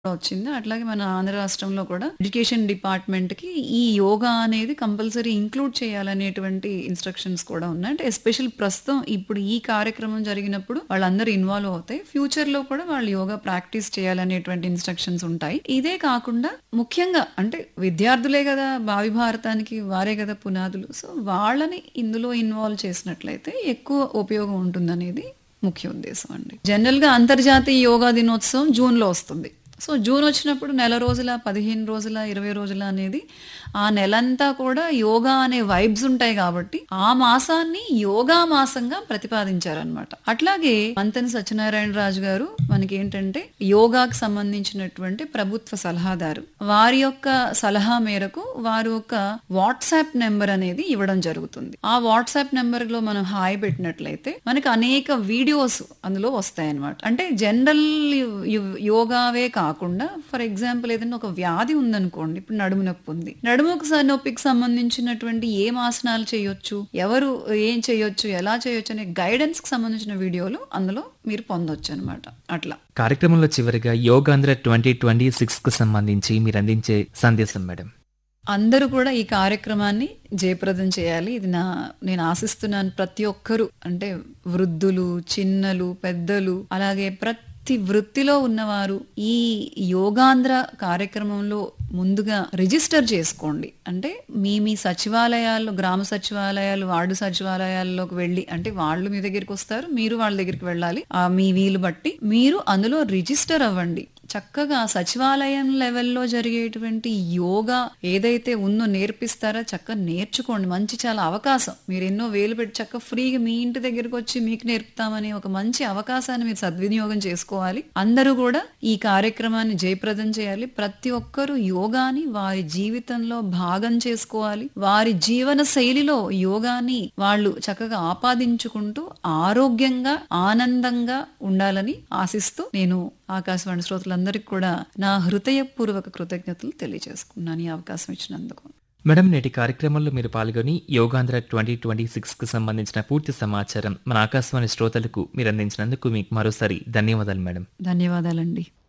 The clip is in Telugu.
వచ్చింది. అట్లాగే మన ఆంధ్ర రాష్ట్రంలో కూడా ఎడ్యుకేషన్ డిపార్ట్‌మెంట్‌కి ఈ యోగా అనేది కంపల్సరీ ఇంక్లూడ్ చేయాలనేటువంటి ఇన్‌స్ట్రక్షన్స్ కూడా ఉన్నాయి. అంటే ఎస్పెషల్ ప్రస్తుతం ఇప్పుడు ఈ కార్యక్రమం జరిగినప్పుడు వాళ్ళందరూ ఇన్వాల్వ్ అవుతాయి. ఫ్యూచర్‌లో కూడా వాళ్ళు యోగా ప్రాక్టీస్ చేయాలనేటువంటి ఇన్‌స్ట్రక్షన్స్ ఉంటాయి. ఇదే కాకుండా ముఖ్యంగా అంటే విద్యార్థులే గదా! భావి భారతానికి వారే గదా పునాదులు. సో, వాళ్ళని ఇందులో ఇన్వాల్వ్ చేసినట్లయితే ఎక్కువ ఉపయోగం ఉంటుందనేది ముఖ్య ఉద్దేశం అండి. జనరల్‌గా అంతర్జాతీయ యోగా దినోత్సవం జూన్‌లో వస్తుంది. సో, జూన్ వచ్చినప్పుడు నెల రోజుల, 15 రోజుల, 20 రోజుల అనేది ఆ నెలంతా కూడా యోగా అనే వైబ్స్ ఉంటాయి గాబట్టి, ఆ మాసాన్ని యోగా మాసంగా ప్రతిపాదించారనమాట. అట్లాగే మంతెన సత్యనారాయణ రాజు గారు మనకేంటంటే యోగాకు సంబంధించినటువంటి ప్రభుత్వ సలహాదారు. వారి యొక్క సలహా మేరకు వారు ఒక వాట్సాప్ నంబర్ అనేది ఇవ్వడం జరుగుతుంది. ఆ వాట్సాప్ నంబర్‌లో మనం హాయ్ పెట్టినట్లయితే మనకు అనేక వీడియోస్ అందులో వస్తాయన్నమాట. అంటే జనరల్ యు యు యోగావే కాకుండా ఫర్ ఎగ్జాంపుల్ ఏదైనా ఒక వ్యాధి ఉందనుకోండి. ఇప్పుడు నడుము నొప్పి ఉంది. నడుముకు స నొప్పికి సంబంధించినటువంటి ఏం ఆసనాలు చేయొచ్చు, ఎవరు ఏం చేయొచ్చు, ఎలా చేయొచ్చు అనే గైడెన్స్‌కి సంబంధించిన వీడియోలు అందులో మీరు పొందొచ్చనమాట. అట్లా. కార్యక్రమంలో చివరిగా యోగాంధ్ర 2026కు సంబంధించి మీరందించే సందేశం మేడం. అందరూ కూడా ఈ కార్యక్రమాన్ని జయప్రదం చేయాలి. ఇది నా నేను ఆశిస్తున్నాను ప్రతి ఒక్కరు అంటే వృద్ధులు, చిన్నలు, పెద్దలు అలాగే ప్రతి వృత్తిలో ఉన్నవారు ఈ యోగాంధ్ర కార్యక్రమంలో ముందుగా రిజిస్టర్ చేసుకోండి. అంటే మీ మీ సచివాలయాల్లో గ్రామ సచివాలయాలు, వార్డు సచివాలయాల్లోకి వెళ్లి అంటే వాళ్ళు మీ దగ్గరికొస్తారు. మీరు వాళ్ళ దగ్గరికి వెళ్ళాలి. ఆహ్, మీ వీలు బట్టి మీరు అందులో రిజిస్టర్ అవ్వండి. చక్కగా సచివాలయం లెవెల్‌లో జరిగేటువంటి యోగా ఏదైతే ఉందో నేర్పిస్తారో చక్కగా నేర్చుకోండి. మంచి చాలా అవకాశం. మీరు ఎన్నో వేలు పెట్టి చక్కగా ఫ్రీగా మీ ఇంటి దగ్గరికొచ్చి మీకు నేర్పుతామనే ఒక మంచి అవకాశాన్ని మీరు సద్వినియోగం చేసుకోవాలి. అందరూ కూడా ఈ కార్యక్రమాన్ని జయప్రదం చేయాలి. ప్రతి ఒక్కరూ యోగాని వారి జీవితంలో భాగం చేసుకోవాలి. వారి జీవన శైలిలో యోగాని వాళ్ళు చక్కగా ఆపాదించుకుంటూ ఆరోగ్యంగా, ఆనందంగా ఉండాలని ఆశిస్తూ నేను ఆకాశవాణి శ్రోతలందరికీ కూడా నా హృదయపూర్వక కృతజ్ఞతలు తెలియజేసుకున్నాను ఈ అవకాశం ఇచ్చినందుకు. మేడం నేటి కార్యక్రమంలో మీరు పాల్గొని యోగాంధ్ర 2026కు సంబంధించిన పూర్తి సమాచారం మన ఆకాశవాణి శ్రోతలకు మీరందించినందుకు మీకు మరోసారి ధన్యవాదాలు మేడం. ధన్యవాదాలండి.